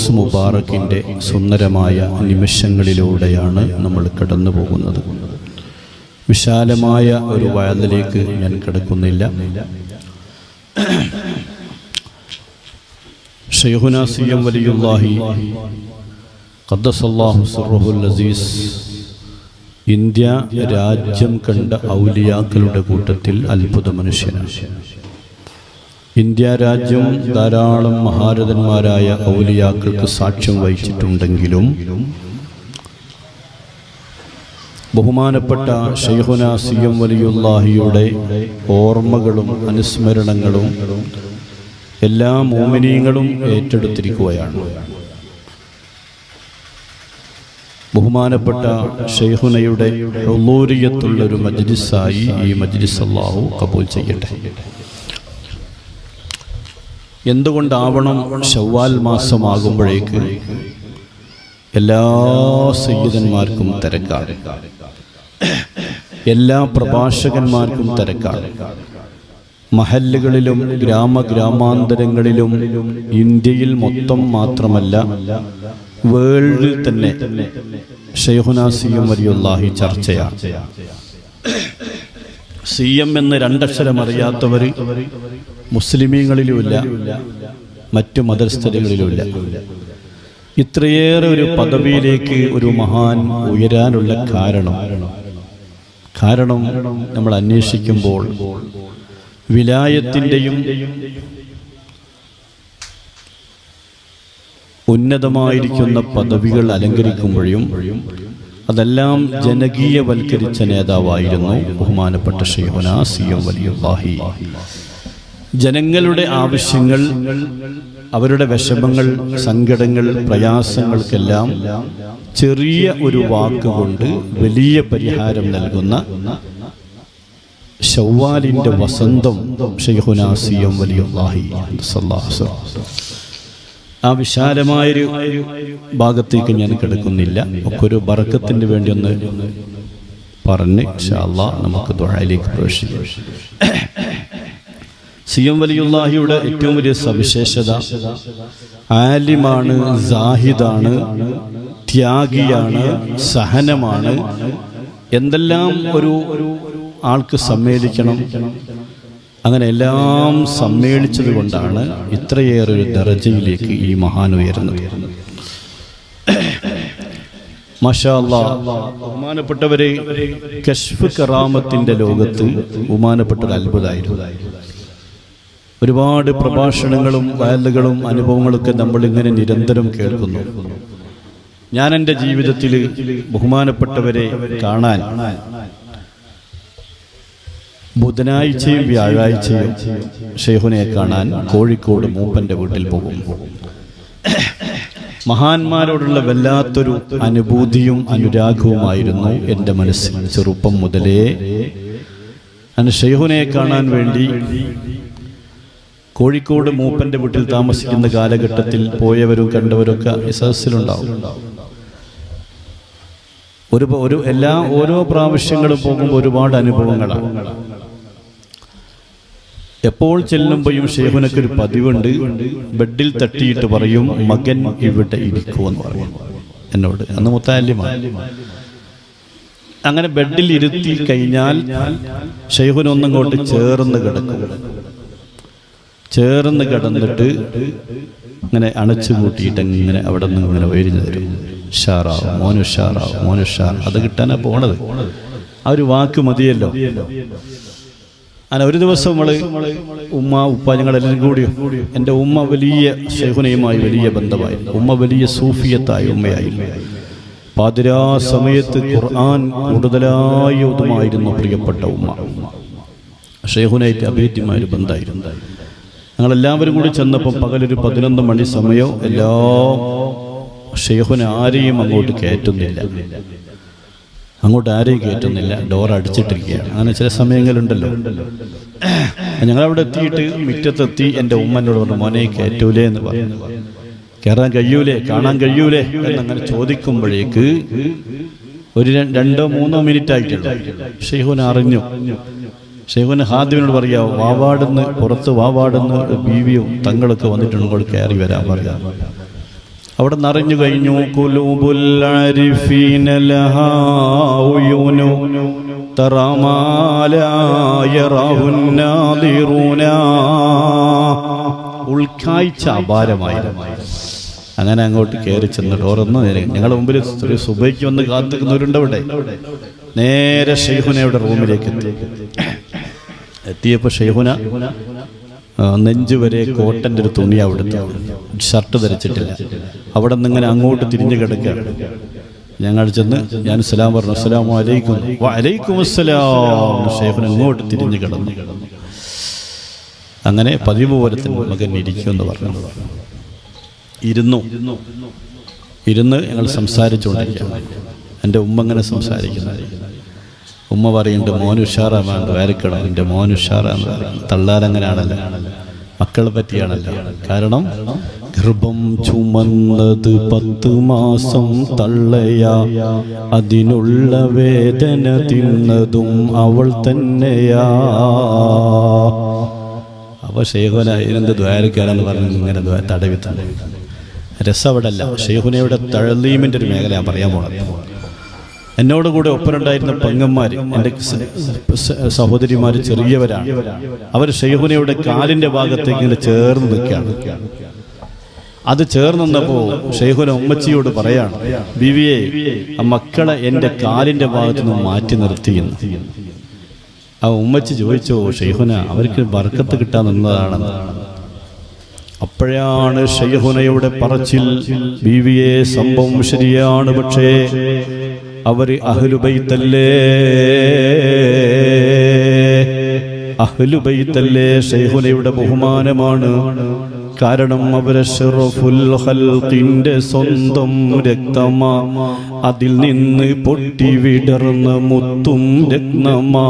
ഉറൂസ് മുബാറക്കിൻ്റെ സുന്ദരമായ നിമിഷങ്ങളിലൂടെയാണ് നമ്മൾ കടന്നു പോകുന്നത് വിശാലമായ ഒരു വയലിലേക്ക് ഞാൻ കിടക്കുന്നില്ല ഷെയ്ഖുന സി എം വലിയുല്ലാഹി ഖദ്ദസല്ലാഹു സിർറുൽ അസീസ് ഇന്ത്യ രാജ്യം കണ്ട ഔലിയാക്കളുടെ കൂട്ടത്തിൽ അത്ഭുത മനുഷ്യനാണ് ഇന്ത്യ രാജ്യം ധാരാളം മഹാരഥന്മാരായ ഔലിയാക്കൾക്ക് സാക്ഷ്യം വഹിച്ചിട്ടുണ്ടെങ്കിലും ബഹുമാനപ്പെട്ട ഷെയ്ഖുന സി എം വലിയുല്ലാഹിയുടെ ഓർമ്മകളും അനുസ്മരണങ്ങളും എല്ലാ മോമിനീങ്ങളും ഏറ്റെടുത്തിരിക്കുകയാണ് ബഹുമാനപ്പെട്ട ഷെയ്ഖുനയുടെ ഹുലൂരിയത്തുള്ള ഒരു മജ്ലിസായി ഈ മജ്ലിസ് അല്ലാഹു കബൂൽ ചെയ്യട്ടെ എന്തുകൊണ്ടാവണം ഷവ്വാൽ മാസമാകുമ്പോഴേക്ക് എല്ലാ സയ്യിദന്മാർക്കും തിരക്കാണ് എല്ലാ പ്രഭാഷകന്മാർക്കും തിരക്കാണ് മഹല്ലുകളിലും ഗ്രാമഗ്രാമാന്തരങ്ങളിലും ഇന്ത്യയിൽ മൊത്തം മാത്രമല്ല വേൾഡിൽ തന്നെ ഷെയ്ഖുന സി എം വലിയുല്ലാഹി ചർച്ചയാണ് സി എം എന്ന് രണ്ടക്ഷരം അറിയാത്തവർ മുസ്ലിമീങ്ങളിലുമില്ല മറ്റു മതസ്ഥലങ്ങളിലുമില്ല ഇത്രയേറെ ഒരു പദവിയിലേക്ക് ഒരു മഹാൻ ഉയരാനുള്ള കാരണം കാരണം നമ്മൾ അന്വേഷിക്കുമ്പോൾ വിലായത്തിൻ്റെയും ഉന്നതമായിരിക്കുന്ന പദവികൾ അലങ്കരിക്കുമ്പോഴും അതെല്ലാം ജനകീയവൽക്കരിച്ച നേതാവായിരുന്നു ബഹുമാനപ്പെട്ട ഷെയ്ഖുന സി എം വലിയുല്ലാഹി ജനങ്ങളുടെ ആവശ്യങ്ങൾ അവരുടെ വിഷമങ്ങൾ സങ്കടങ്ങൾ പ്രയാസങ്ങൾക്കെല്ലാം ചെറിയ ഒരു വാക്കുകൊണ്ട് വലിയ പരിഹാരം നൽകുന്ന ഷവ്വാലിന്റെ വസന്തം ഷെയ്ഖുന സി എം വലിയുല്ലാഹി സല്ലല്ലാഹു അലൈഹി വസല്ലം. ആ വിശാലമായൊരു ഭാഗത്തേക്ക് ഞാൻ കിടക്കുന്നില്ല ഒക്കെ ഒരു ബറക്കത്തിന് വേണ്ടി ഒന്ന് പറഞ്ഞ് ഇൻഷാ അല്ലാഹ് നമുക്ക് ദുആയിലേക്ക് പ്രവേശിക്കാം സി എം വലിയുല്ലാഹിയുടെ ഏറ്റവും വലിയ സവിശേഷത ആലിമാണ് സാഹിദാണ് ത്യാഗിയാണ് സഹനമാണ് എന്തെല്ലാം ഒരു ആൾക്ക് സമ്മേളിക്കണം അങ്ങനെ എല്ലാം സമ്മേളിച്ചത് കൊണ്ടാണ് ഇത്രയേറെ ഒരു ദർജയിലേക്ക് ഈ മഹാൻ ഉയരുന്നത് മാഷാ അല്ലാ, ബഹുമാനപ്പെട്ടവരെ കശ്ഫ് കറാമത്തിന്റെ ലോകത്ത് ബഹുമാനപ്പെട്ട ഒരു അത്ഭുതമായിരുന്നു ഒരുപാട് പ്രഭാഷണങ്ങളും വയലുകളും അനുഭവങ്ങളൊക്കെ നമ്മൾ ഇങ്ങനെ നിരന്തരം കേൾക്കുന്നു ഞാൻ എൻ്റെ ജീവിതത്തിൽ ബഹുമാനപ്പെട്ടവരെ കാണാൻ ബുധനാഴ്ചയും വ്യാഴാഴ്ചയും ഷെയ്ഖുനെ കാണാൻ കോഴിക്കോട് മൂപ്പന്റെ വീട്ടിൽ പോകും മഹാന്മാരോടുള്ള വല്ലാത്തൊരു അനുഭൂതിയും അനുരാഗവുമായിരുന്നു എൻ്റെ മനസ്സിൽ ചെറുപ്പം മുതലേ ഞാൻ ഷെയ്ഖുനെ കാണാൻ വേണ്ടി കോഴിക്കോട് മൂപ്പന്റെ വീട്ടിൽ താമസിക്കുന്ന കാലഘട്ടത്തിൽ പോയവരും കണ്ടവരൊക്കെ ഈ സദസ്സിലുണ്ടാവും ഒരു ഒരു എല്ലാ ഓരോ പ്രാവശ്യങ്ങളും പോകുമ്പോൾ ഒരുപാട് അനുഭവങ്ങളാണ് എപ്പോൾ ചെല്ലുമ്പോഴും ഷേഖുനക്ക് ഒരു പതിവുണ്ട് ബെഡിൽ തട്ടിയിട്ട് പറയും മകൻ ഇവിടെ ഇരിക്കുമെന്ന് പറയും എന്നോട് അന്ന് മുത്താല്യമാണ് അങ്ങനെ ബെഡിൽ ഇരുത്തി കഴിഞ്ഞാൽ ഷെയ്ഖുനൊന്നങ്ങോട്ട് ചേർന്ന് കിടക്കും ചേർന്ന് കിടന്നിട്ട് ഇങ്ങനെ അണച്ചു കൂട്ടിയിട്ട് ഇങ്ങനെ അവിടെ നിന്ന് ഇങ്ങനെ ഉയരിഞ്ഞു തരും ഷാറാവ് മോനു ഷാറാവ് മോനു ഷാർ അത് കിട്ടാനാ പോണത് ആ ഒരു വാക്ക് മതിയല്ലോ അങ്ങനെ ഒരു ദിവസം നമ്മള് ഉമ്മ ഉപ്പ ഞങ്ങളെല്ലാവരും കൂടി എൻ്റെ ഉമ്മ വലിയ ഷെഹുനയുമായി വലിയ ബന്ധമായി ഉമ്മ വലിയ സൂഫിയത്തായ ഉമ്മയായിരുന്നു പാതിരാ സമയത്ത് ഖുർആൻ കൂടുതലായി ഒതുമായിരുന്നു പ്രിയപ്പെട്ട ഉമ്മ ഷെയ്ഖുനായിട്ട് അഭേദ്യമായ ഒരു ബന്ധമായിരുന്നു ഞങ്ങളെല്ലാവരും കൂടി ചെന്നപ്പോൾ പകലൊരു പതിനൊന്ന് മണി സമയം എല്ലാ ഷെയ്ഖുനെ ആരെയും അങ്ങോട്ട് കയറ്റുന്നില്ല അങ്ങോട്ട് ആരെയും കയറ്റുന്നില്ല ഡോർ അടിച്ചിട്ടിരിക്കുകയാണ് അങ്ങനെ ചില സമയങ്ങളുണ്ടല്ലോ ഞങ്ങളവിടെ എത്തിയിട്ട് മുറ്റത്തെത്തി എൻ്റെ ഉമ്മനോട് പറഞ്ഞു മോനെ കയറ്റൂലേ എന്ന് പറഞ്ഞു കയറാൻ കഴിയൂലേ കാണാൻ കഴിയൂലേ എന്നങ്ങനെ ചോദിക്കുമ്പോഴേക്ക് ഒരു ര- രണ്ടോ മൂന്നോ മിനിറ്റ് ആയിട്ടുള്ളൂ ഷെയ്ഖുൻ അറിഞ്ഞു ഷെയ്ഖുൻ ഹാദിമിനോട് പറയാ വാവാടുന്ന് പുറത്ത് വാവാടുന്ന് ബീവിയും തങ്ങളൊക്കെ വന്നിട്ടുണ്ട് ഇങ്ങോട്ട് കയറി വരാൻ പറയാം അവിടെ നിറഞ്ഞു കഴിഞ്ഞു കുലൂബുൽ ആരിഫീന ലഹാ ഉയൂനു തറാ മാ ലാ യറാഹുൻ നാദിറൂന. ഉൾക്കാഴ്ച അപാരമായിരുന്നു അങ്ങനെ അങ്ങോട്ട് കയറി ചെന്ന് ഡോറൊന്നും ഞങ്ങളുടെ മുമ്പിൽ ഒരു സുബൈക്ക് വന്ന് കാത്തുക്കുന്നവരുണ്ട് അവിടെ നേരെ ഷെയ്ഹുനയുടെ റൂമിലേക്ക് എത്തി എത്തിയപ്പോൾ ഷെയ്ഹുന ആ, നെഞ്ച് വരെ കോട്ടൻ്റെ ഒരു തുണി അവിടുത്തെ ഷർട്ട് ധരിച്ചിട്ടില്ല അവിടെ നിന്ന് ഇങ്ങനെ അങ്ങോട്ട് തിരിഞ്ഞു കിടക്കുക ഞങ്ങൾ ചെന്ന് ഞാൻ സലാം പറഞ്ഞു അസ്സലാമു അലൈക്കും വലൈക്കും അസ്സലാം ഷെയ്ഖുൻ അങ്ങോട്ട് തിരിഞ്ഞു കിടന്നു അങ്ങനെ പതിവ് പോലെ തന്നെ മകൻ ഇരിക്കുമെന്ന് പറഞ്ഞു ഇരുന്നു ഇരുന്ന് ഞങ്ങൾ സംസാരിച്ചുകൊണ്ടിരിക്കുകയാണ് എൻ്റെ ഉമ്മ അങ്ങനെ സംസാരിക്കുന്നത് ഉമ്മ പറയുന്നുണ്ട് മോൻ ഉഷാറാണ് വരക്കണം എൻ്റെ മോൻ ഉഷാറാന്ന് പറയും തള്ളാരങ്ങനെയാണല്ലോ മക്കളെ പറ്റിയാണല്ലോ കാരണം ഗർഭം ചുമന്നത് പത്ത് മാസം തള്ളയ അതിനുള്ള വേദന തിന്നതും അവൾ തന്നെയാ അപ്പോൾ ഷെയ്ഖുന ഇതിനെന്ത് ദ്വാരക്കാരെന്ന് പറഞ്ഞ് ഇങ്ങനെ ദ്വാ- തടവി തന്നെ രസം അവിടെ അല്ല ഷെയ്ഖുനയുടെ തഴലീമിൻ്റെ ഒരു മേഖല ഞാൻ പറയാൻ പോണത് എന്നോട് കൂടെ ഒപ്പനുണ്ടായിരുന്ന പെങ്ങന്മാർ എൻ്റെ സഹോദരിമാർ ചെറിയവരാണ് അവർ ഷെയ്ഖുനയുടെ കാലിൻ്റെ ഭാഗത്തേക്ക് ഇങ്ങനെ ചേർന്ന് നിൽക്കുകയാണ് അത് ചേർന്ന് നിന്നപ്പോൾ ഷെയ്ഖുന ഉമ്മച്ചിയോട് പറയാണ് ബിവിയെ ആ മക്കളെ എൻ്റെ കാലിൻ്റെ ഭാഗത്തു നിന്ന് മാറ്റി നിർത്തിയെന്ന് ആ ഉമ്മച്ചി ചോദിച്ചോ ഷെയ്ഖുന അവർക്ക് ബർക്കത്ത് കിട്ടാൻ നിന്നതാണെന്ന് അപ്പോഴാണ് ഷെയ്ഹുനയുടെ പറച്ചിൽ ബീവിയെ സംഭവം ശരിയാണ് പക്ഷേ അവര് അഹ്ലുബൈത്തല്ലേ അഹ്ലുബൈത്തല്ലേ ഷെയ്ഹുനയുടെ ബഹുമാനമാണ് കാരണം അവരെ ഷറഫുൽ ഹൽക്കിന്റെ സ്വന്തം രക്തമാ അതിൽ നിന്ന് പൊട്ടി വിടർന്ന മുത്തും രത്നമാ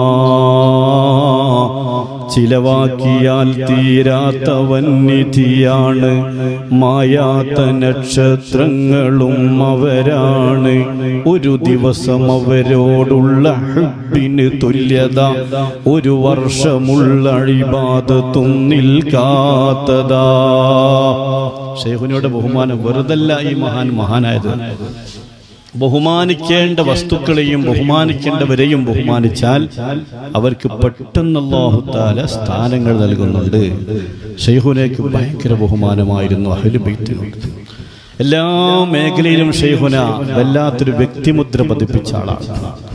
ചിലവാക്കിയാൽ തീരാത്ത വന്നിധിയാണ് മായാത്ത നക്ഷത്രങ്ങളും അവരാണ് ഒരു ദിവസം അവരോടുള്ള ഹബ്ബിന് തുല്യത ഒരു വർഷമുള്ള അഴിബാദത്തും നിൽക്കാത്തതാ ഷെയ്ഖുനയുടെ ബഹുമാനം വെറുതല്ല ഈ മഹാൻ മഹാനായത് ബഹുമാനിക്കേണ്ട വസ്തുക്കളെയും ബഹുമാനിക്കേണ്ടവരെയും ബഹുമാനിച്ചാൽ അവർക്ക് പെട്ടെന്ന് അല്ലാഹുത്താല സ്ഥാനങ്ങൾ നൽകുന്നുണ്ട് ഷെയ്ഹുനയ്ക്ക് ഭയങ്കര ബഹുമാനമായിരുന്നു അഹ്ലുബൈത്തിനോട് എല്ലാ മേഖലയിലും ഷെയ്ഹുന വല്ലാത്തൊരു വ്യക്തിമുദ്ര പതിപ്പിച്ച ആളാണ്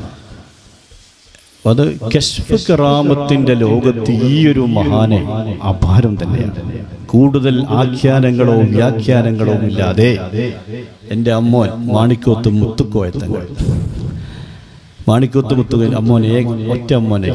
അത് കശ്ഫ് കറാമത്തിന്റെ ലോകത്ത് ഈ ഒരു മഹാനെ അപാരം തന്നെയാണ് കൂടുതൽ ആഖ്യാനങ്ങളോ വ്യാഖ്യാനങ്ങളോ ഇല്ലാതെ എൻ്റെ അമ്മോൻ മാണിക്കോത്ത് മുത്തുക്കോയത്തങ്ങൾ മാണിക്കോത്ത് മുത്തുക അമ്മോൻ ഏക ഒറ്റ അമ്മോനെ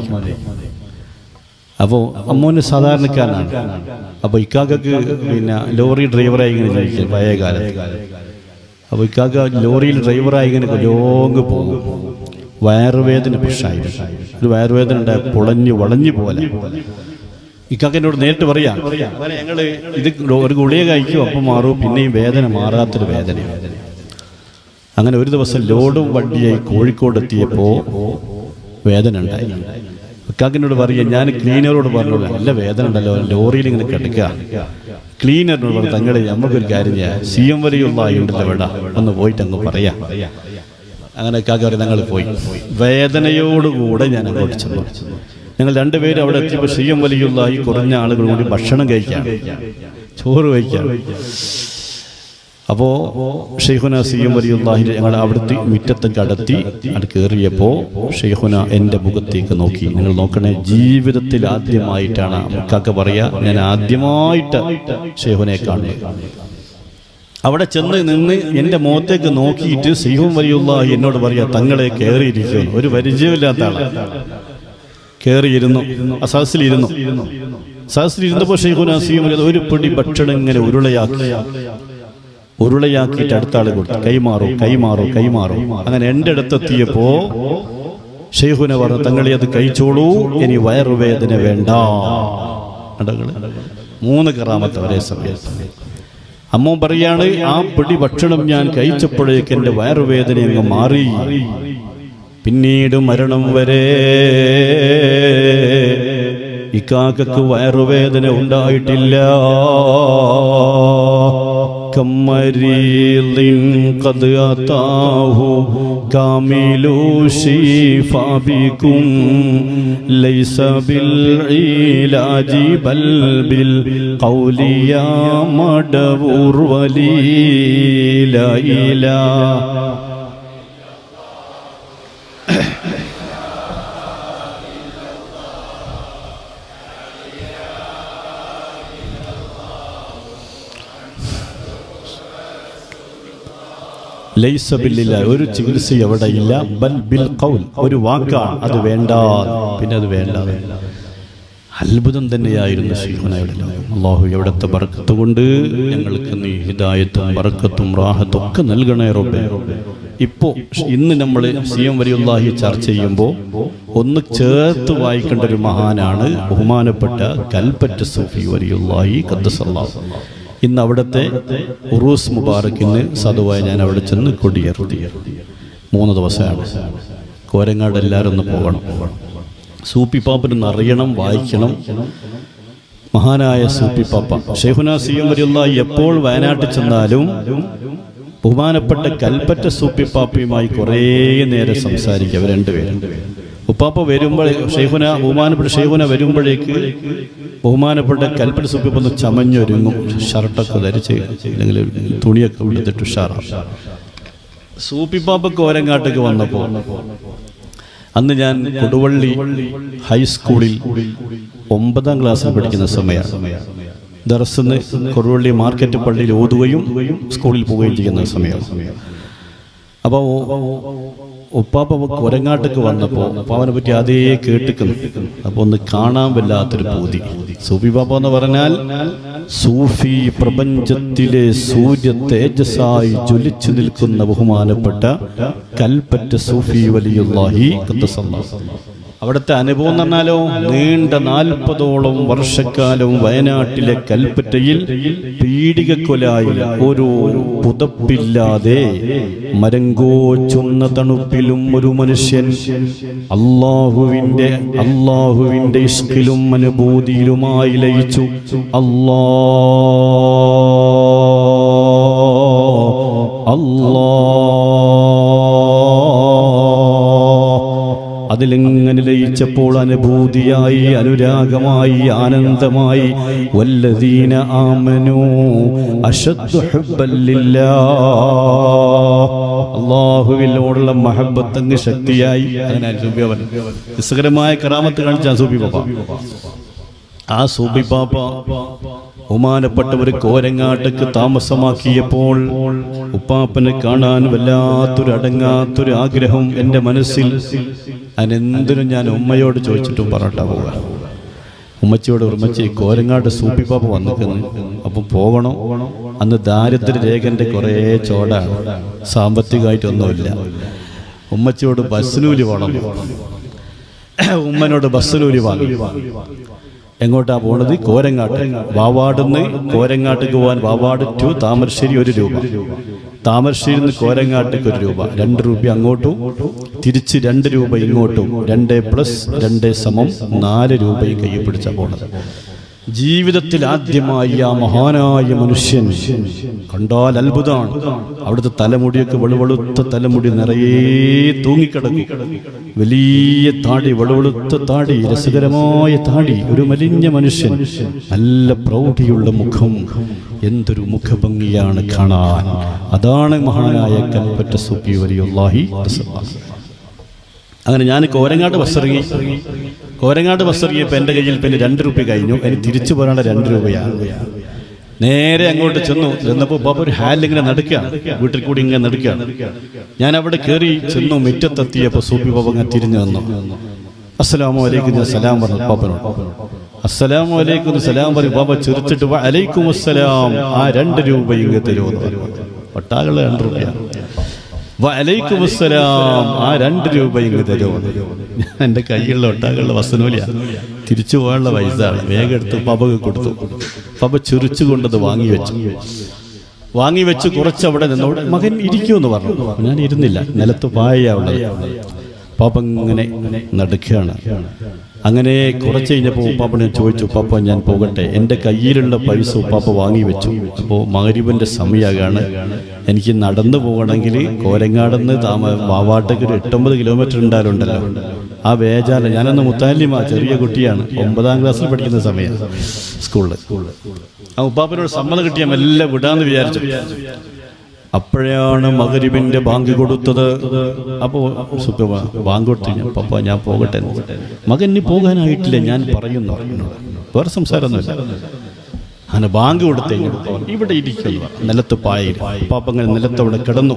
അപ്പോൾ അമ്മോന് സാധാരണക്കാരനാണ് അപ്പോൾ ഇക്കാക്കക്ക് പിന്നെ ലോറി ഡ്രൈവറായി ഇങ്ങനെ ജീവിക്കും പഴയ കാലത്ത് അപ്പോൾ ഇക്കാക്ക ലോറിയിൽ ഡ്രൈവറായി ഇങ്ങനെ ലോങ് പോകും വയറുവേദന പ്രശ്നമായിരുന്നു ഒരു വയറുവേദന ഉണ്ടായ പൊളഞ്ഞു വളഞ്ഞു പോലെ ഇക്കാക്കനോട് നേരിട്ട് പറയാം ഞങ്ങള് ഇത് ഒരു ഗുളിക കഴിക്കും അപ്പം മാറും പിന്നെയും വേദന മാറാത്തൊരു വേദനയാണ് അങ്ങനെ ഒരു ദിവസം ലോഡും വണ്ടിയായി കോഴിക്കോട് എത്തിയപ്പോൾ വേദന ഉണ്ടായി ഇക്കാക്കിനോട് പറയാം ഞാൻ ക്ലീനറോട് പറഞ്ഞു നല്ല വേദന ഉണ്ടല്ലോ ലോറിയിൽ ഇങ്ങനെ കിടക്കുക ക്ലീനറിനോട് പറഞ്ഞു തങ്ങളെ നമുക്കൊരു കാര്യം ചെയ്യാം സി എം വരെയുള്ള ഉണ്ടല്ലോ വേണ്ട ഒന്ന് പോയിട്ട് അങ്ങ് പറയാം അങ്ങനെ ഇക്കാക്ക പറയും ഞങ്ങൾ പോയി വേദനയോടുകൂടെ ഞാൻ അങ്ങോട്ട് ചെന്നു ഞങ്ങൾ രണ്ടുപേരും അവിടെ എത്തിയപ്പോൾ സി എം വലിയുള്ള ഈ കുറഞ്ഞ ആളുകൾ കൂടി ഭക്ഷണം കഴിക്കാം ചോറ് കഴിക്കാം അപ്പോൾ ഷെയ്ഖുന സി എം വലിയുള്ളാഹിൻ്റെ ഞങ്ങൾ അവിടുത്തെ മുറ്റത്ത് കടത്തി അത് കയറിയപ്പോൾ ഷെയ്ഖുന എൻ്റെ മുഖത്തേക്ക് നോക്കി നിങ്ങൾ നോക്കണേ ജീവിതത്തിൽ ആദ്യമായിട്ടാണ് നമുക്കൊക്കെ പറയാ ഞാൻ ആദ്യമായിട്ട് ഷെയ്ഖുനെ കാണുന്നത് അവിടെ ചെന്ന് നിന്ന് എൻ്റെ മുഖത്തേക്ക് നോക്കിയിട്ട് സീഹും വലിയുള്ള എന്നോട് പറയാ തങ്ങളെ കയറിയിരിക്കുന്നു ഒരു പരിചയമില്ലാത്ത ആളാണ് കയറിയിരുന്നു ആ സഹസിലിരുന്നു സഹസിലിരുന്നപ്പോൾ ഷെയ്ഖുന സീഹും വലിയ ഒരു പിടി ഭക്ഷണം ഇങ്ങനെ ഉരുളയാക്കി ഉരുളയാക്കിയിട്ട് അടുത്ത ആൾ കൊടുത്തു കൈമാറും കൈമാറും കൈമാറും അങ്ങനെ എൻ്റെ അടുത്തെത്തിയപ്പോ ഷെയ്ഖുന പറഞ്ഞു തങ്ങളെ അത് കഴിച്ചോളൂ ഇനി വയറുവേദന വേണ്ട കണ്ടോ നിങ്ങള്? മൂന്ന് കറാമത്ത് ഒരേ സമയത്ത് അമ്മ പറയാണ് ആ പിടി ഭക്ഷണം ഞാൻ കഴിച്ചപ്പോഴേക്ക് എൻ്റെ വയറുവേദന അങ്ങ് മാറി പിന്നീട് മരണം വരെ ഇക്കാക്കക്ക് വയറുവേദന ഉണ്ടായിട്ടില്ല كم مريض قد أتاه كامل شفاء بكم ليس بالعلاج بل بالقول يا مدبور ولي لا إله ലൈസ ബില്ലില്ല ഒരു ചികിത്സ എവിടെ ഇല്ല ബൽ ബിൽ ഖൗൽ ഒരു വാക്കാണ് അത് വേണ്ട പിന്നെ അത് വേണ്ട അത്ഭുതം തന്നെയായിരുന്നു ശീഹനായുടെ അള്ളാഹു എവിടത്തെ ബർക്കത്ത് കൊണ്ട് ഞങ്ങൾക്ക് നീ ഹിദായത്തും ബർക്കത്തും റാഹത്തും ഒക്കെ നൽകണേ റബ്ബേ ഇപ്പോ ഇന്ന് നമ്മൾ സി എം വലിയുള്ളാഹി ചർച്ച ചെയ്യുമ്പോൾ ഒന്ന് ചേർത്ത് വായിക്കേണ്ട ഒരു മഹാനാണ് ബഹുമാനപ്പെട്ട കൽപ്പറ്റ സൂഫി വലിയുള്ളാഹി ഖദ്ദസല്ലാഹു ഇന്ന് അവിടുത്തെ ഉറൂസ് മുബാറക്കിന് സതുവായി ഞാൻ അവിടെ ചെന്ന് കൊടിയേർത്തി മൂന്ന് ദിവസമാണ് കോരങ്ങാട് എല്ലാവരും ഒന്ന് പോകണം സൂപ്പി പാപ്പന് അറിയണം വായിക്കണം മഹാനായ സൂപ്പി പാപ്പ ഷെയ്ഖുന സി എം വരിയുള്ള എപ്പോൾ വയനാട്ടിൽ ചെന്നാലും ബഹുമാനപ്പെട്ട കൽപ്പറ്റ സൂപ്പി പാപ്പയുമായി കുറേ നേരം സംസാരിക്കുക അവർ രണ്ടുപേരും ഉപ്പാപ്പ വരുമ്പോൾ ഷെയ്ഖുന ബഹുമാനപ്പെട്ട ഷെയ്ഖുന വരുമ്പോഴേക്ക് ബഹുമാനപ്പെട്ട കൽപ്പറ്റ സൂപ്പി ഒന്ന് ചമഞ്ഞൊരുങ്ങും ഷർട്ടൊക്കെ ധരിച്ച് അല്ലെങ്കിൽ തുണിയൊക്കെ എടുത്തിട്ട് ഉഷാറാണ് സൂപ്പി പാപ്പ കോരങ്ങാട്ടേക്ക് വന്നപ്പോൾ അന്ന് ഞാൻ കൊടുവള്ളി ഹൈസ്കൂളിൽ ഒമ്പതാം ക്ലാസ്സിൽ പഠിക്കുന്ന സമയമാണ് ദർശന് കൊടുവള്ളി മാർക്കറ്റ് പള്ളിയിൽ ഓതുകയും സ്കൂളിൽ പോവുകയും ചെയ്യുന്ന സമയമാണ് അപ്പോൾ ഉപ്പാപ്പ കൊരങ്ങാട്ടേക്ക് വന്നപ്പോൾ ഉപ്പാവനെ പറ്റി അതേ കേട്ടിക്കുന്നു അപ്പോൾ ഒന്ന് കാണാൻ വല്ലാത്തൊരു പൂതി സൂഫി പാപ്പ എന്ന് പറഞ്ഞാൽ സൂഫി പ്രപഞ്ചത്തിലെ സൂര്യ തേജസ്സായി ജ്വലിച്ചു നിൽക്കുന്ന ബഹുമാനപ്പെട്ട കൽപ്പറ്റ സൂഫി വലിയുള്ളാഹി ഖദ്ദസല്ലാഹു അവിടുത്തെ അനുഭവം എന്ന് പറഞ്ഞാലോ നീണ്ട നാൽപ്പതോളം വർഷക്കാലം വയനാട്ടിലെ കൽപ്പറ്റയിൽ പീഡികക്കൊലായി ഒരു പുതപ്പില്ലാതെ മരങ്കോച്ചുന്ന തണുപ്പിലും ഒരു മനുഷ്യൻ അള്ളാഹുവിന്റെ അള്ളാഹുവിന്റെ ഇഷ്കിലും അനുഭൂതിയിലുമായി ലയിച്ചു അല്ലാ അല്ലാ അതിലിങ്ങനെ ലയിച്ചപ്പോൾ അനുഭൂതിയായി അനുരാഗമായി ആനന്ദമായി വല്ലദീന ആമനു അശദ്ദു ഹുബ്ബൻ ലില്ലാഹ് അള്ളാഹുവിനോടുള്ള മഹബത്തങ്ങ് ശക്തിയായി അങ്ങനെ സൂബി അവൻ രസകരമായ കറാമത്ത് കാണിച്ച സൂബി പാപ്പ ആ സൂബി പാപ്പ ബഹുമാനപ്പെട്ടവർ കോരങ്ങാട്ടക്ക് താമസമാക്കിയപ്പോൾ ഉപ്പാപ്പനെ കാണാൻ വല്ലാത്തൊരു അടങ്ങാത്തൊരു ആഗ്രഹം എൻ്റെ മനസ്സിൽ അതിനെന്തിനും ഞാൻ ഉമ്മയോട് ചോദിച്ചിട്ടും പറഞ്ഞിട്ടാ പോവുക ഉമ്മച്ചിയോട് ഉമ്മച്ചി കോരങ്ങാട് സൂപ്പിപ്പാപ്പ വന്നിക്കുന്നു അപ്പം പോകണം അന്ന് ദാരിദ്ര്യ രേഖന്റെ കുറേ ചോടാണ് സാമ്പത്തികമായിട്ടൊന്നുമില്ല ഉമ്മച്ചിയോട് ബസ്സിനൂലി വേണം ഉമ്മനോട് ബസ്സിനൂലി വാങ്ങി എങ്ങോട്ടാ പോണത് കോരങ്ങാട്ട് വാവാടുന്ന് കോരങ്ങാട്ടേക്ക് പോകാൻ വാവാട് ടു താമരശ്ശേരി ഒരു രൂപ താമരശ്ശേരി നിന്ന് കോരങ്ങാട്ടേക്ക് ഒരു രൂപ രണ്ട് രൂപ അങ്ങോട്ടും തിരിച്ച് രണ്ട് രൂപ ഇങ്ങോട്ടും രണ്ട് പ്ലസ് രണ്ട് സമം നാല് രൂപയും കയ്യിൽ പിടിച്ചാ പോണത് ജീവിതത്തിൽ ആദ്യമായി ആ മഹാനായ മനുഷ്യൻ കണ്ടാൽ അത്ഭുതമാണ് അവിടുത്തെ തലമുടിയൊക്കെ വെളുവെളുത്ത തലമുടി നിറയെ തൂങ്ങിക്കിടക്കും വലിയ താടി വെളുവെളുത്ത താടി രസകരമായ താടി ഒരു മലിഞ്ഞ മനുഷ്യൻ നല്ല പ്രൗഢിയുള്ള മുഖം എന്തൊരു മുഖഭംഗിയാണ് കാണാൻ അതാണ് മഹാനായ കൽപ്പറ്റ സുപ്പി വലിയുള്ളാഹി അങ്ങനെ ഞാൻ കോരങ്ങാട് ബസ്സിറങ്ങി കോരങ്ങാട് ബസ്സിറങ്ങിയപ്പോൾ എൻ്റെ കയ്യിൽ പിന്നെ രണ്ട് രൂപ കഴിഞ്ഞു എനിക്ക് തിരിച്ചു പോരാണ്ട് രണ്ട് രൂപയാണ് നേരെ അങ്ങോട്ട് ചെന്നു ചെന്നപ്പോൾ ബാബ ഒരു ഹാലിൽ ഇങ്ങനെ നടക്കുകയാണ് വീട്ടിൽ കൂടി ഇങ്ങനെ നടക്കുകയാണ് ഞാൻ അവിടെ കയറി ചെന്നു മുറ്റത്തെത്തിയപ്പോൾ സൂപ്പി ബാബ അങ്ങനെ തിരിഞ്ഞു വന്നു അസ്സലാമു അലൈക്കും ഞാൻ സലാം പറഞ്ഞു പാപ്പനോട് അസ്സലാമു അലൈക്കും എന്ന് സലാം പറയും ബാബ ചിരിച്ചിട്ട് "വ അലൈക്കും അസ്സലാം ആ രണ്ട് രൂപ ഇങ്ങ് തരുമെന്ന് പറഞ്ഞു ഒട്ടാകള രണ്ട് രൂപയാണ് വലൈക്കും അസ്സലാം ആ രണ്ട് രൂപ ഇങ്ങ് തരുമോ എൻ്റെ കയ്യിലുള്ള ഒട്ടാകളുടെ വസനൂലിയ തിരിച്ചു പോകാനുള്ള പൈസയാണ് വേഗം എടുത്ത് പബക്ക് കൊടുത്തു പബ ചിരിച്ചു കൊണ്ടത് വാങ്ങി വെച്ചു വാങ്ങി വെച്ച് കുറച്ച് അവിടെ നിന്നോട് മകൻ ഇരിക്കുമെന്ന് പറഞ്ഞു ഞാൻ ഇരുന്നില്ല നിലത്ത് പായ ഉള്ളത് പാപ്പ ഇങ്ങനെ നടക്കുകയാണ് അങ്ങനെ കുറച്ച് കഴിഞ്ഞപ്പോൾ ഉപ്പാപ്പനെ ചോദിച്ചു ഉപ്പാപ്പ ഞാൻ പോകട്ടെ എൻ്റെ കയ്യിലുള്ള പൈസ ഉപ്പാപ്പ വാങ്ങി വെച്ചു അപ്പോൾ മകരിബിൻ്റെ സമയമാണ് എനിക്ക് നടന്നു പോകണമെങ്കിൽ കോരങ്ങാടെന്ന് താമ വാവാട്ടേക്ക് ഒരു എട്ടൊമ്പത് കിലോമീറ്റർ ഉണ്ടാലുണ്ടല്ലോ ആ വേജാല ഞാനന്ന് മുത്താലിമ ചെറിയ കുട്ടിയാണ് ഒമ്പതാം ക്ലാസ്സിൽ പഠിക്കുന്ന സമയം സ്കൂളിൽ ആ ഉപ്പാപ്പനോട് സമ്മതം കിട്ടിയ മെല്ലെ വിടാന്ന് വിചാരിച്ചു അപ്പോഴാണ് മകരിബിന്റെ ബാങ്ക് കൊടുത്തത് അപ്പോ സുഖ ബാങ്ക് കൊടുത്തു ഞാൻ, പപ്പ ഞാൻ പോകട്ടെ എന്ന്. മകൻ ഇനി പോകാനായിട്ടില്ല ഞാൻ പറയുന്നു എന്നോട്. വേറെ സംസാരമൊന്നുമില്ല അങ്ങനെ ബാങ്ക് കൊടുത്തേ ഇവിടെ ഇരിക്കുന്നു നിലത്ത് പായ പാപ്പ അങ്ങനെ നിലത്തവിടെ കിടന്നു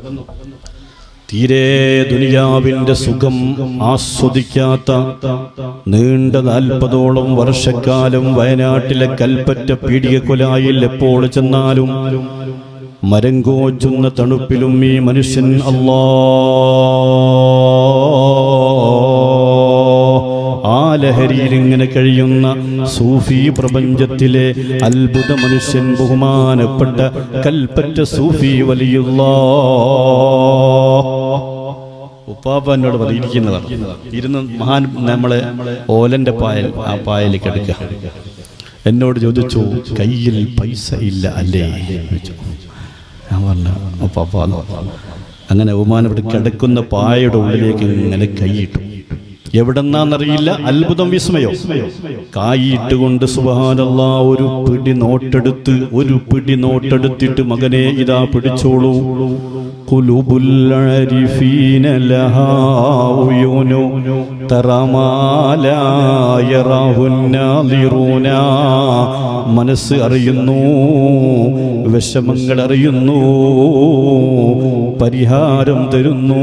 തീരെ ദുനിയാവിന്റെ സുഖം ആസ്വദിക്കാത്ത നീണ്ട നാൽപ്പതോളം വർഷക്കാലം വയനാട്ടിലെ കൽപ്പറ്റ പീഡികക്കൊലായിൽ എപ്പോൾ ചെന്നാലും മരം കോച്ചുന്ന തണുപ്പിലും ഈ മനുഷ്യൻ അല്ലാ ആ ലഹരിയിൽ ഇങ്ങനെ കഴിയുന്ന സൂഫി പ്രപഞ്ചത്തിലെ അത്ഭുത മനുഷ്യൻ ബഹുമാനപ്പെട്ട കൽപ്പറ്റ സൂഫി വലിയുള്ള ഉപ്പാപ്പ എന്നോട് പറഞ്ഞിരിക്കുന്നതാണ് ഇരുന്ന് മഹാൻ നമ്മളെ ഓലന്റെ പായൽ ആ പായലിൽ കിടക്കുക എന്നോട് ചോദിച്ചു കയ്യിൽ പൈസ ഇല്ല അല്ലേ ചോദിച്ചു. ഞാൻ പറഞ്ഞു ഉപ്പാപ്പ എന്ന് പറഞ്ഞു. അങ്ങനെ ബഹുമാനപ്പെട്ട് കിടക്കുന്ന പായയുടെ ഉള്ളിലേക്ക് ഇങ്ങനെ കൈയിട്ടു എവിടെന്നാന്നറിയില്ല അത്ഭുതം വിസ്മയോ കായിട്ടുകൊണ്ട് സുബഹാനല്ല ഒരു പിടി നോട്ടെടുത്ത് ഒരു പിടി നോട്ടെടുത്തിട്ട് മകനെ ഇതാ പിടിച്ചോളൂ قلوب العارفين لها عيون ترى ما لا يراه الناظرون മനസ്സ് അറിയുന്നു വിഷമങ്ങൾ അറിയുന്നു പരിഹാരം തരുന്നു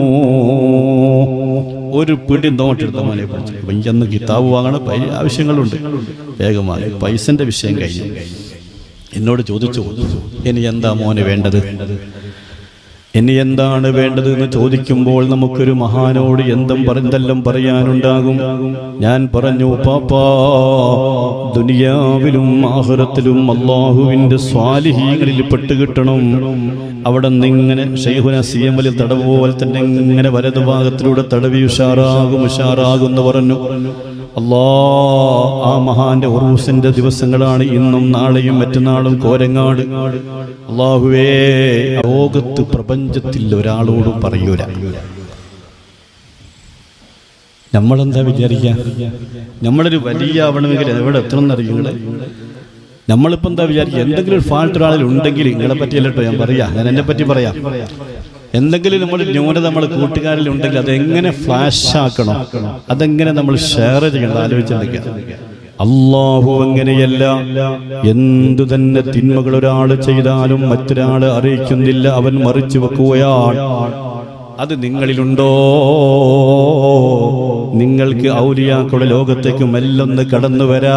ഒരു പിടി നോട്ടെടുത്ത മോനെ പഠിച്ചു വയ്യന്ന് കിതാബ് വാങ്ങണ പൈ- ആവശ്യങ്ങളുണ്ട് വേഗമായി പൈസന്റെ വിഷയം കഴിഞ്ഞു എന്നോട് ചോദിച്ചു ഇനി എന്താ മോന് വേണ്ടത് ഇനി എന്താണ് വേണ്ടത് എന്ന് ചോദിക്കുമ്പോൾ നമുക്കൊരു മഹാനോട് എന്തും പറഞ്ഞെല്ലാം പറയാനുണ്ടാകും ഞാൻ പറഞ്ഞു പാപ്പാ ദുനിയാവിലും ആഹുറത്തിലും അള്ളാഹുവിന്റെ സ്വാലിഹീകളിൽ പെട്ടുകിട്ടണം അവിടെ നിന്നിങ്ങനെ ഷെയ്ഹുന സി എം വലിൽ തടവ് പോലെ തന്നെ ഇങ്ങനെ വലതുഭാഗത്തിലൂടെ തടവി ഉഷാറാകും ഉഷാറാകും എന്ന് പറഞ്ഞു അല്ലാ ആ മഹാന്റെ ഉറൂസിന്റെ ദിവസങ്ങളാണ് ഇന്നും നാളെയും മറ്റന്നാളും കോരങ്ങാട് അള്ളാഹുവേ ലോകത്ത് പ്രപഞ്ചത്തിൽ ഒരാളോടും പറയൂല നമ്മളെന്താ വിചാരിക്കുക നമ്മളൊരു വലിയ ആവണമെങ്കിൽ എവിടെ എത്തണം എന്നറിയുങ്ങളെ നമ്മളിപ്പോൾ എന്താ വിചാരിക്കുക എന്തെങ്കിലും ഒരു ഫാൾട്ട് ഒരാളിൽ ഉണ്ടെങ്കിൽ നിങ്ങളെ പറ്റിയല്ലോ ഞാൻ പറയാം ഞാൻ എന്നെ പറ്റി പറയാം എന്തെങ്കിലും നമ്മൾ ന്യൂനത നമ്മളെ കൂട്ടുകാരിൽ ഉണ്ടെങ്കിൽ അതെങ്ങനെ ഫ്ലാഷ് ആക്കണം അതെങ്ങനെ നമ്മൾ ഷെയർ ചെയ്യണം ആലോചിച്ചിട്ടുണ്ടെങ്കിൽ അള്ളാഹു അങ്ങനെയല്ല എന്തു തന്നെ തിന്മകൾ ഒരാൾ ചെയ്താലും മറ്റൊരാളെ അറിയിക്കുന്നില്ല അവൻ മറിച്ചു വെക്കുകയാണ് അത് നിങ്ങളിലുണ്ടോ നിങ്ങൾക്ക് ഔലിയാക്കളുടെ ലോകത്തേക്ക് മെല്ലൊന്ന് കടന്നു വരാ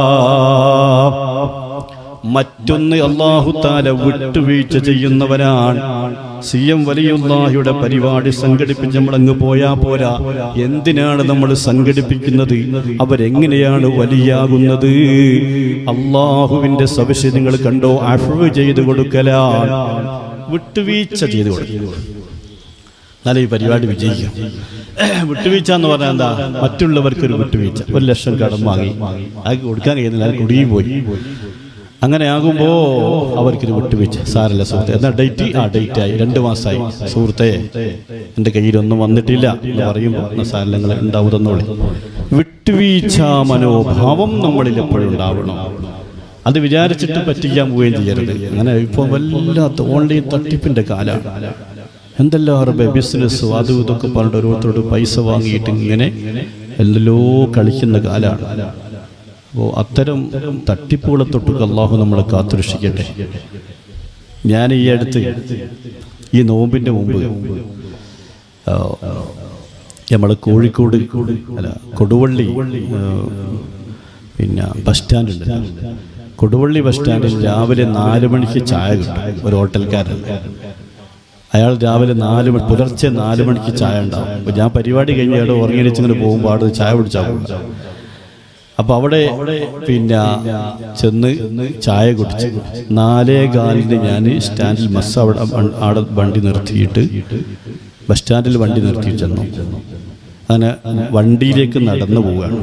മറ്റൊന്ന് അള്ളാഹു താല വിട്ടുവീഴ്ച ചെയ്യുന്നവരാണ് സി എം വലിയുള്ളാഹിയുടെ പരിപാടി സംഘടിപ്പിച്ച് നമ്മളങ്ങ് പോയാ പോരാ എന്തിനാണ് നമ്മൾ സംഘടിപ്പിക്കുന്നത് അവരെങ്ങനെയാണ് വലിയാകുന്നത് അള്ളാഹുവിന്റെ സവിശേഷങ്ങൾ കണ്ടോ അഫ്വ് ചെയ്തു കൊടുക്കലാണ് വിട്ടുവീഴ്ച ചെയ്തു കൊടുക്കും എന്നാലും ഈ പരിപാടി വിജയിക്കും വിട്ടുവീഴ്ച എന്ന് പറഞ്ഞാൽ എന്താ മറ്റുള്ളവർക്കൊരു വിട്ടുവീഴ്ച ഒരു ലക്ഷം കടം വാങ്ങി അത് കൊടുക്കാൻ കഴിയുന്നില്ല അത് കുടുങ്ങി പോയി അങ്ങനെ ആകുമ്പോ അവർക്കൊരു വിട്ടുവീഴ്ച സാരല്ല സുഹൃത്തെ എന്നാ ഡേറ്റ് ആ ഡേറ്റ് ആയി രണ്ട് മാസമായി സുഹൃത്തെ എന്റെ കയ്യിലൊന്നും വന്നിട്ടില്ല എന്ന് പറയുമ്പോൾ സാരങ്ങൾ ഉണ്ടാവുന്നോളി വിട്ടുവീഴ്ച മനോഭാവം നമ്മളിൽ എപ്പോഴും ഉണ്ടാവണം അത് വിചാരിച്ചിട്ട് പറ്റിക്കാൻ പോവുകയും ചെയ്യരുത് അങ്ങനെ ഇപ്പൊ വല്ലാത്ത ഓൺലൈൻ തട്ടിപ്പിന്റെ കാലമാണ് എന്തെല്ലാം അറബ് ബിസിനസ് അതും ഇതൊക്കെ പറഞ്ഞിട്ട് ഓരോരുത്തരോട് പൈസ വാങ്ങിയിട്ട് ഇങ്ങനെ എന്തെല്ലോ കളിക്കുന്ന കാലമാണ് അപ്പോൾ അത്തരം തട്ടിപ്പുകളെ തൊട്ട് അള്ളാഹു നമ്മളെ കാത്തുരക്ഷിക്കട്ടെ ഞാൻ ഈ അടുത്ത് ഈ നോമ്പിന്റെ മുമ്പ് ആ, നമ്മളെ കോഴിക്കോട് അല്ല കൊടുവള്ളി ആ, പിന്നെ ബസ് സ്റ്റാൻഡ് ഉണ്ട് കൊടുവള്ളി ബസ് സ്റ്റാൻഡിൽ രാവിലെ നാല് മണിക്ക് ചായ കിട്ടും ഒരു ഹോട്ടൽക്കാരൻ അയാൾ രാവിലെ നാല് മണി പുലർച്ചെ നാല് മണിക്ക് ചായ ഉണ്ടാവും അപ്പൊ ഞാൻ പരിപാടി കഴിഞ്ഞ് അവിടെ ഉറങ്ങിയടിച്ചിങ്ങനെ പോകുമ്പോൾ അവിടെ ചായ കുടിച്ചാൽ പോകും അപ്പൊ അവിടെ പിന്നെ ചെന്ന് ചായ കുടിച്ച് നാലേ കാലിന് ഞാൻ സ്റ്റാൻഡിൽ മസ് അവിടെ വ- അവിടെ വണ്ടി നിർത്തിയിട്ട് ബസ് സ്റ്റാൻഡിൽ വണ്ടി നിർത്തി ചെന്നു അങ്ങനെ വണ്ടിയിലേക്ക് നടന്നു പോവുകയാണ്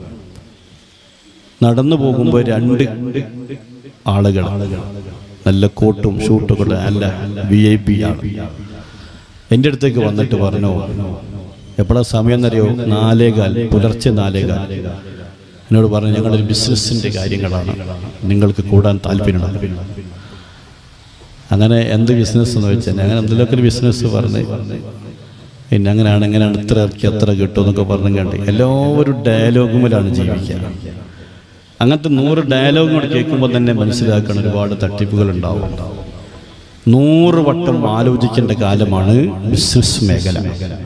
നടന്നു പോകുമ്പോൾ രണ്ട് ആളുകൾ നല്ല കോട്ടും ഷൂട്ടൊക്കെ ഉള്ള നല്ല വി ഐ പി ആണ് എൻ്റെ അടുത്തേക്ക് വന്നിട്ട് പറഞ്ഞു എപ്പോഴാ സമയം എന്നറിയോ നാലേകാൽ പുലർച്ചെ നാലേകാൽ എന്നോട് പറഞ്ഞു ഞങ്ങളൊരു ബിസിനസ്സിൻ്റെ കാര്യങ്ങളാണ് നിങ്ങൾക്ക് കൂടാൻ താല്പര്യമുണ്ട് അങ്ങനെ എന്ത് ബിസിനസ് എന്ന് വെച്ചാൽ അങ്ങനെ എന്തെങ്കിലുമൊക്കെ ഒരു ബിസിനസ് പറഞ്ഞ് പിന്നെ അങ്ങനെയാണ് എങ്ങനെയാണ് ഇത്ര ഇറക്കി അത്ര കിട്ടും എന്നൊക്കെ പറഞ്ഞു കണ്ട് എല്ലാവരും ഡയലോഗുമിലാണ് ജീവിക്കുക അങ്ങനത്തെ നൂറ് ഡയലോഗ് കൂടെ കേൾക്കുമ്പോൾ തന്നെ മനസ്സിലാക്കണം ഒരുപാട് തട്ടിപ്പുകൾ ഉണ്ടാവും നൂറ് വട്ടം ആലോചിക്കേണ്ട കാലമാണ് ബിസിനസ് മേഖല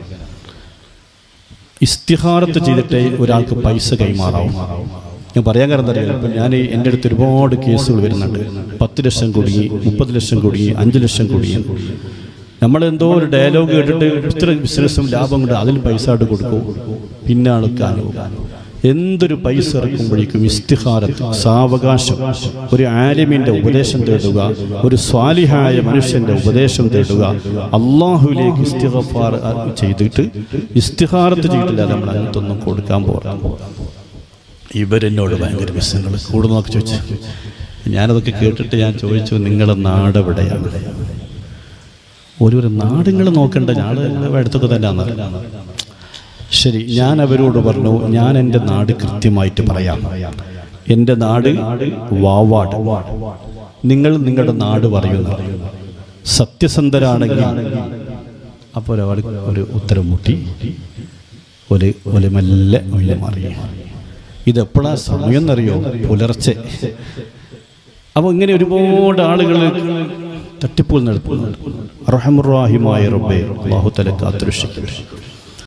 ഇസ്തിഹാരത്ത് ചെയ്തിട്ടേ ഒരാൾക്ക് പൈസ കൈമാറാവും ഞാൻ പറയാൻ കാരണം എന്താ അറിയാം ഇപ്പം ഞാൻ എൻ്റെ അടുത്ത് ഒരുപാട് കേസുകൾ വരുന്നുണ്ട് പത്ത് ലക്ഷം കുടുങ്ങി മുപ്പത് ലക്ഷം കുടുങ്ങി അഞ്ച് ലക്ഷം കുടുങ്ങി നമ്മൾ എന്തോ ഒരു ഡയലോഗ് കേട്ടിട്ട് ഇത്ര ബിസിനസ്സും ലാഭം കൊണ്ട് അതിൽ പൈസ ആയിട്ട് കൊടുക്കും പിന്നെ ആൾക്കാണ് എന്തൊരു പൈസ ഇറക്കുമ്പോഴേക്കും ഇസ്തിഹാരത്ത് സാവകാശം ഒരു ആലിമിന്റെ ഉപദേശം തേടുക ഒരു സ്വാലിഹായ മനുഷ്യന്റെ ഉപദേശം തേടുക അള്ളാഹുവിലേക്ക് ഇസ്തിഗഫാർ ചെയ്തിട്ട് ഇസ്തിഹാരത്ത് ചെയ്തിട്ടില്ല നമ്മൾ അങ്ങനത്തൊന്നും കൊടുക്കാൻ പോകാം ഇവരെന്നോട് ഭയങ്കര വിഷയങ്ങൾ കൂടുന്നൊക്കെ ചോദിച്ചു ഞാനതൊക്കെ കേട്ടിട്ട് ഞാൻ ചോദിച്ചു നിങ്ങളുടെ നാട് എവിടെയാണ് ഒരു ഒരു നാടുകൾ നോക്കേണ്ട ഞാൻ അടുത്തൊക്കെ തന്നെയാണ് ശരി ഞാൻ അവരോട് പറഞ്ഞു ഞാൻ എൻ്റെ നാട് കൃത്യമായിട്ട് പറയാം എൻ്റെ നാട് വാവാട് നിങ്ങൾ നിങ്ങളുടെ നാട് പറയുന്നു സത്യസന്ധരാണെങ്കിൽ അപ്പോൾ ഒരാൾ ഒരു ഉത്തരം മുട്ടി ഒരു ഒരു മെല്ലെ ഒഴിഞ്ഞു മാറി ഇതെപ്പോഴാ സമയം എന്നറിയോ പുലർച്ചെ അപ്പോൾ ഇങ്ങനെ ഒരുപാട് ആളുകൾ തട്ടിപ്പുകൾ നടത്തുന്നുണ്ട് റഹമുറാഹിമായ റബ്ബെ അള്ളാഹു തല കാത്തുരക്ഷിക്കട്ടെ